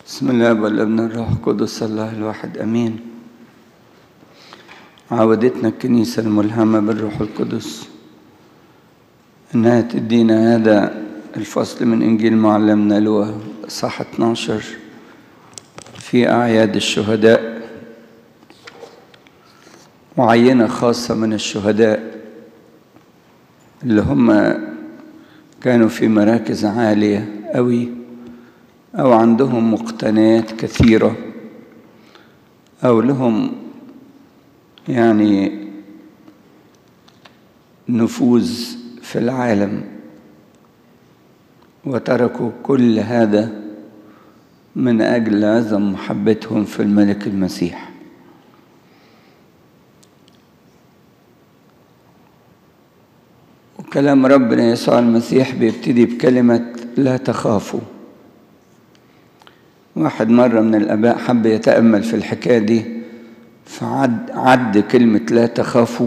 بسم الله والابن الروح القدس الله الواحد امين عودتنا الكنيسه الملهمه بالروح القدس انها تدينا هذا الفصل من انجيل معلمنا لوقا صح 12 في اعياد الشهداء معينه خاصه من الشهداء اللي هم كانوا في مراكز عاليه قوي أو عندهم مقتنيات كثيرة أو لهم يعني نفوذ في العالم وتركوا كل هذا من أجل عظم محبتهم في الملك المسيح وكلام ربنا يسوع المسيح بيبتدي بكلمة لا تخافوا واحد مرة من الآباء حب يتأمل في الحكاية دي فعد عد كلمة لا تخافوا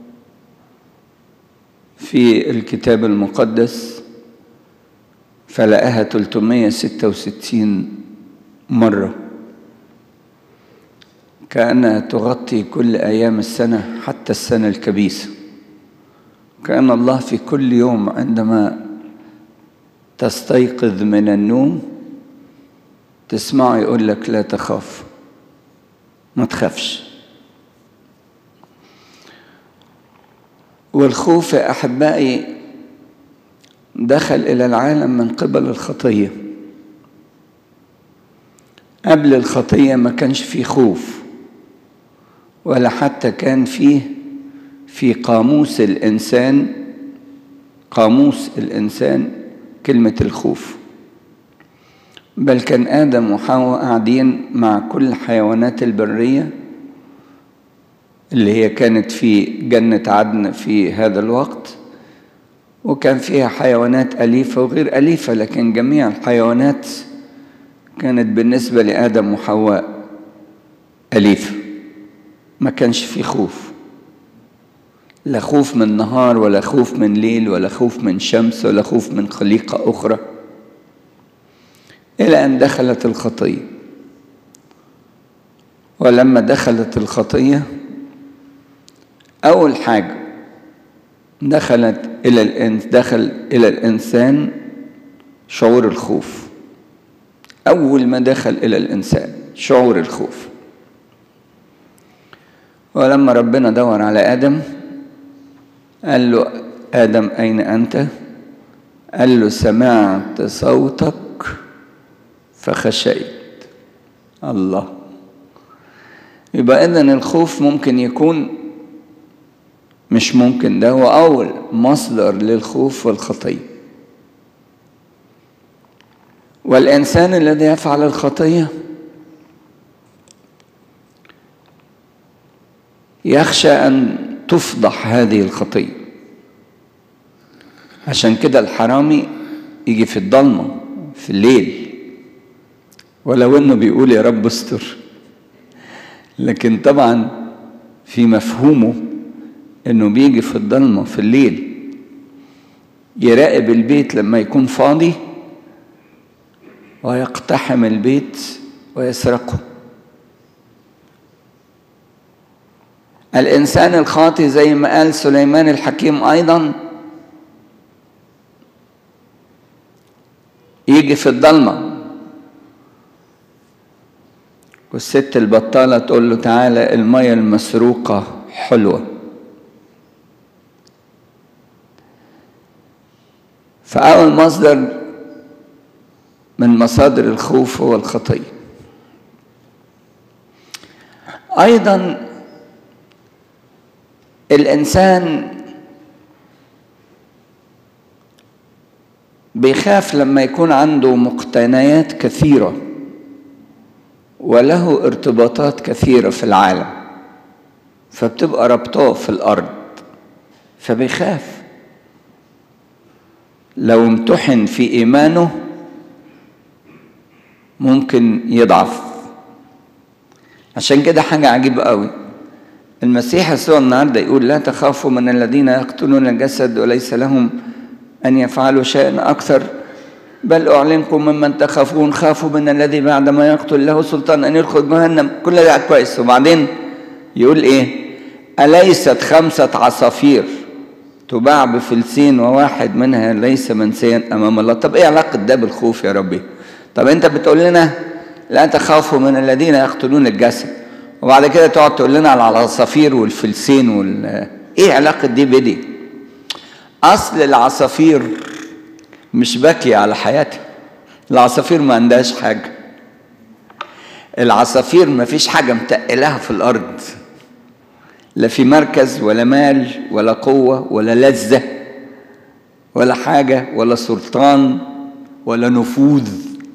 في الكتاب المقدس فلقاها 366 مرة كأنها تغطي كل أيام السنة حتى السنة الكبيسة كأن الله في كل يوم عندما تستيقظ من النوم تسمعه يقول لك لا تخاف ما تخافش والخوف يا احبائي دخل الى العالم من قبل الخطيه قبل الخطيه ما كانش فيه خوف ولا حتى كان فيه في قاموس الانسان قاموس الانسان كلمه الخوف بل كان آدم وحواء قاعدين مع كل الحيوانات البرية اللي هي كانت في جنة عدن في هذا الوقت وكان فيها حيوانات أليفة وغير أليفة لكن جميع الحيوانات كانت بالنسبة لآدم وحواء أليفة ما كانش في خوف لا خوف من نهار ولا خوف من ليل ولا خوف من شمس ولا خوف من خليقة أخرى إلى أن دخلت الخطية ولما دخلت الخطية أول حاجة دخلت إلى الإنس دخل إلى الإنسان شعور الخوف أول ما دخل إلى الإنسان شعور الخوف ولما ربنا دور على آدم قال له آدم أين أنت؟ قال له سمعت صوتك فخشيت الله يبقى إذن الخوف ممكن يكون مش ممكن ده هو أول مصدر للخوف والخطية والإنسان الذي يفعل الخطية يخشى أن تفضح هذه الخطية عشان كده الحرامي يجي في الضلمة في الليل ولو انه بيقول يا رب استر لكن طبعا في مفهومه انه بيجي في الضلمه في الليل يراقب البيت لما يكون فاضي ويقتحم البيت ويسرقه الانسان الخاطي زي ما قال سليمان الحكيم ايضا يجي في الضلمه والست البطالة تقول له تعالى المية المسروقة حلوة فأول مصدر من مصادر الخوف هو الخطية أيضا الإنسان بيخاف لما يكون عنده مقتنيات كثيره وله ارتباطات كثيرة في العالم فبتبقى ربطاه في الأرض فبيخاف لو امتحن في إيمانه ممكن يضعف عشان كده حاجة عجيبة قوي المسيح يسوع النهارده يقول لا تخافوا من الذين يقتلون الجسد وليس لهم أن يفعلوا شيئا أكثر بل أعلنكم ممن تخافون خافوا من الذي بعد ما يقتل له سلطان أن يدخل جهنم كل ده كويس وبعدين يقول إيه أليست خمسة عصافير تباع بفلسين وواحد منها ليس منسيا أمام الله طب إيه علاقة ده بالخوف يا ربي طب أنت بتقول لنا لا تخافوا من الذين يقتلون الجسد وبعد كده تقعد تقول لنا على العصافير والفلسين وال ايه علاقة دي بدي اصل العصافير مش باكية على حياتها العصافير ما عندهاش حاجة العصافير ما فيش حاجة متقلها في الأرض لا في مركز ولا مال ولا قوة ولا لذة ولا حاجة ولا سلطان ولا نفوذ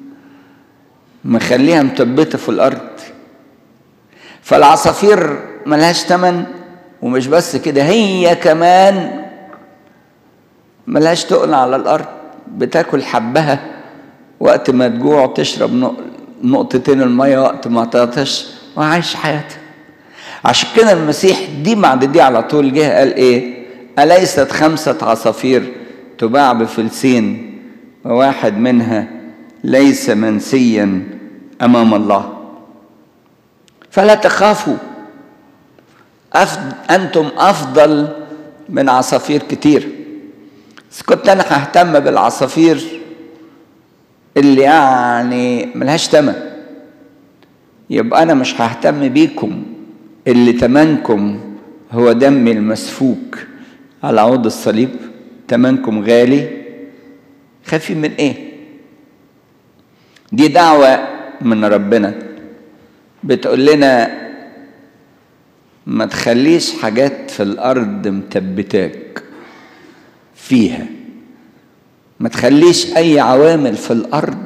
مخليها مثبتة في الأرض فالعصافير ملهاش تمن ومش بس كده هي كمان ملهاش تقل على الأرض بتاكل حبها وقت ما تجوع تشرب نقطتين المية وقت ما تعطش وعايش حياتها عشان كده المسيح دي بعد دي على طول جه قال ايه أليست خمسة عصافير تباع بفلسين وواحد منها ليس منسيا أمام الله فلا تخافوا أفضل أنتم أفضل من عصافير كتير بس كنت أنا ههتم بالعصافير اللي يعني ملهاش تمن يبقى أنا مش ههتم بيكم اللي تمنكم هو دمي المسفوك على عود الصليب تمنكم غالي خافي من ايه دي دعوة من ربنا بتقول لنا ما تخليش حاجات في الأرض متبتاك فيها ما تخليش أي عوامل في الأرض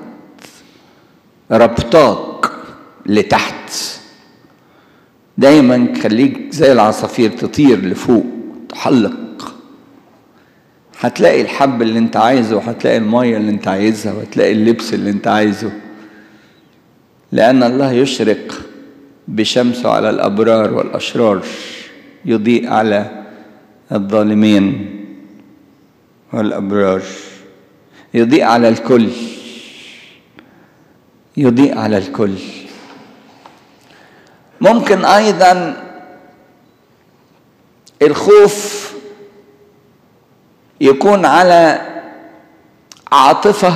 ربطاك لتحت دايما خليك زي العصافير تطير لفوق تحلق هتلاقي الحب اللي انت عايزه وهتلاقي المية اللي انت عايزها وهتلاقي اللبس اللي انت عايزه لأن الله يشرق بشمسه على الأبرار والأشرار يضيء على الظالمين والأبرار يضيء على الكل يضيء على الكل ممكن أيضا الخوف يكون على عاطفة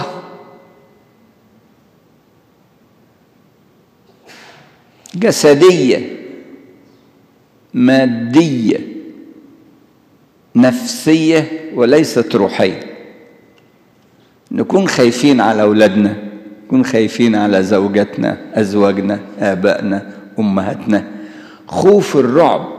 جسدية مادية نفسية وليست روحية نكون خايفين على أولادنا نكون خايفين على زوجاتنا أزواجنا آبائنا أمهاتنا خوف الرعب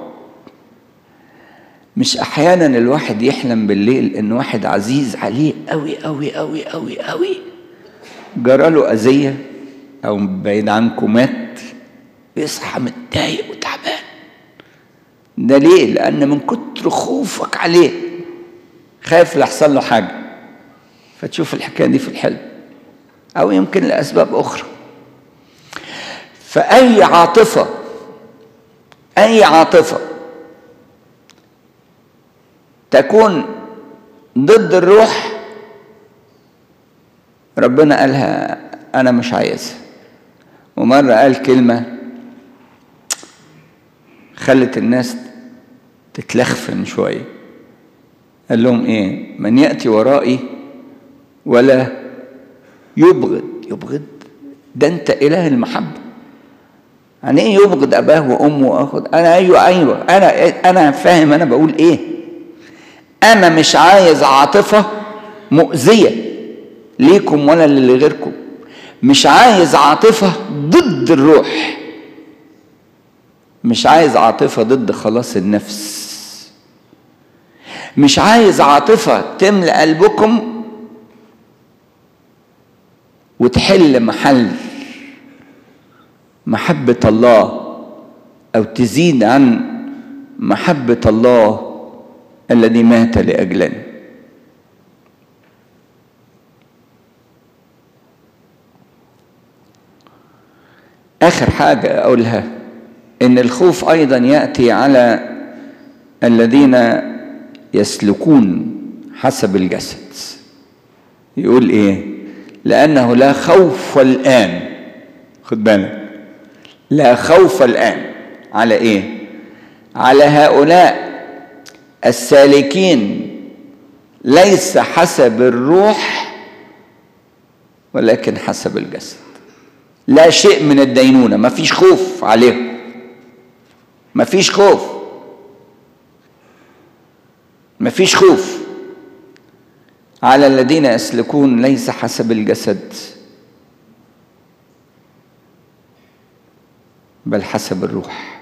مش أحيانا الواحد يحلم بالليل إن واحد عزيز عليه أوي أوي أوي أوي أوي جراله أذية أو بعيد عنكم مات يصحى متضايق وتعبان ده ليه؟ لأن من كتر خوفك عليه خايف ليحصل له حاجة فتشوف الحكاية دي في الحلم أو يمكن لأسباب أخرى فأي عاطفة أي عاطفة تكون ضد الروح ربنا قالها أنا مش عايزها ومرة قال كلمة خلت الناس تتلخفن شوية قال لهم إيه من يأتي ورائي ولا يبغض يبغض ده أنت إله المحبة يعني ايه يبغض اباه وامه واخد انا ايوه ايوه انا انا فاهم انا بقول ايه انا مش عايز عاطفه مؤذيه ليكم ولا لغيركم مش عايز عاطفه ضد الروح مش عايز عاطفه ضد خلاص النفس مش عايز عاطفه تملأ قلبكم وتحل محل محبة الله أو تزيد عن محبة الله الذي مات لأجلنا آخر حاجة أقولها إن الخوف أيضا يأتي على الذين يسلكون حسب الجسد يقول إيه لأنه لا خوف الآن خد بالك لا خوف الآن على إيه؟ على هؤلاء السالكين ليس حسب الروح ولكن حسب الجسد لا شيء من الدينونة ما فيش خوف عليهم ما فيش خوف ما فيش خوف على الذين يسلكون ليس حسب الجسد بل حسب الروح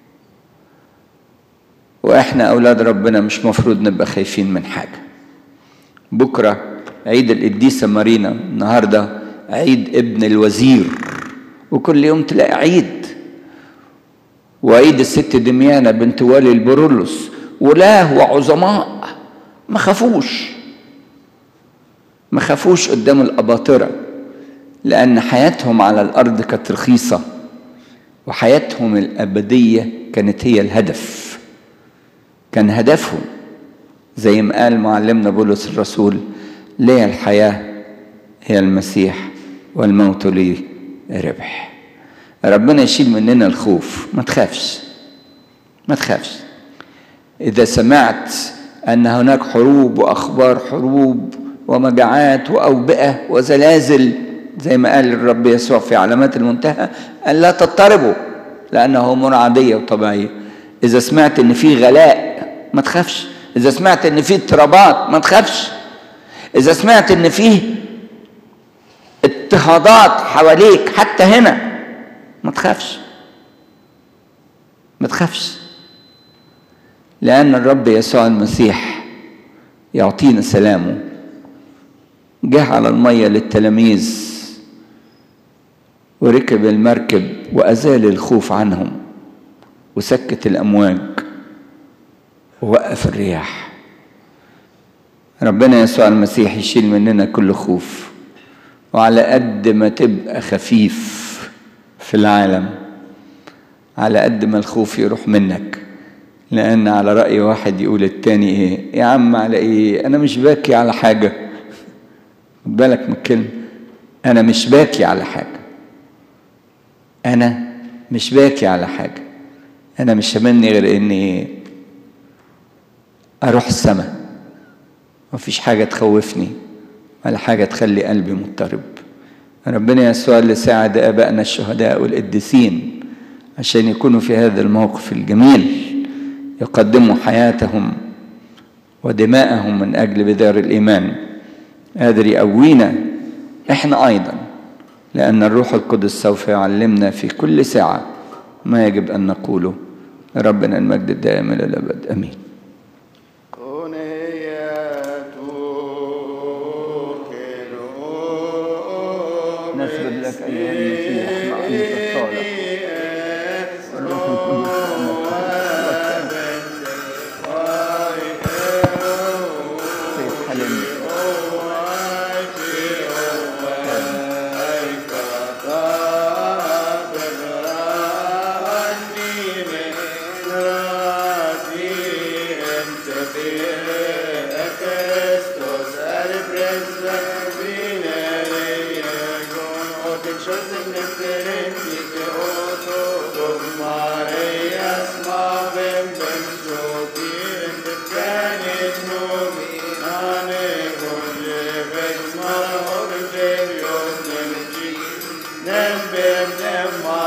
واحنا اولاد ربنا مش مفروض نبقى خايفين من حاجه بكره عيد القديسه مارينا النهارده عيد ابن الوزير وكل يوم تلاقي عيد وعيد الست دميانه بنت والي البرولوس ولاه وعظماء ما خافوش ما خافوش قدام الاباطره لان حياتهم على الارض كانت رخيصه وحياتهم الابديه كانت هي الهدف كان هدفهم زي ما قال معلمنا بولس الرسول ليه الحياه هي المسيح والموت لي ربح ربنا يشيل مننا الخوف ما تخافش ما تخافش اذا سمعت ان هناك حروب واخبار حروب ومجاعات واوبئه وزلازل زي ما قال الرب يسوع في علامات المنتهى أن لا تضطربوا لأنه أمور عادية وطبيعية إذا سمعت إن في غلاء ما تخافش إذا سمعت إن في اضطرابات ما تخافش إذا سمعت إن في اضطهادات حواليك حتى هنا ما تخافش ما تخافش لأن الرب يسوع المسيح يعطينا سلامه جه على المية للتلاميذ وركب المركب وأزال الخوف عنهم وسكت الأمواج ووقف الرياح ربنا يسوع المسيح يشيل مننا كل خوف وعلى قد ما تبقى خفيف في العالم على قد ما الخوف يروح منك لأن على رأي واحد يقول التاني إيه يا عم على إيه أنا مش باكي على حاجة خد بالك من الكلمة أنا مش باكي على حاجة أنا مش باكي على حاجة أنا مش همني غير إني أروح السماء مفيش حاجة تخوفني ولا حاجة تخلي قلبي مضطرب ربنا يسوع اللي ساعد آبائنا الشهداء والقديسين عشان يكونوا في هذا الموقف الجميل يقدموا حياتهم ودماءهم من أجل بدار الإيمان قادر يقوينا إحنا أيضا لأن الروح القدس سوف يعلمنا في كل ساعة ما يجب أن نقوله ربنا المجد الدائم إلى الأبد أمين نسجد لك أيها المسيح مع أنت الصالح والروح القدس سيد حلمي Them, them, them,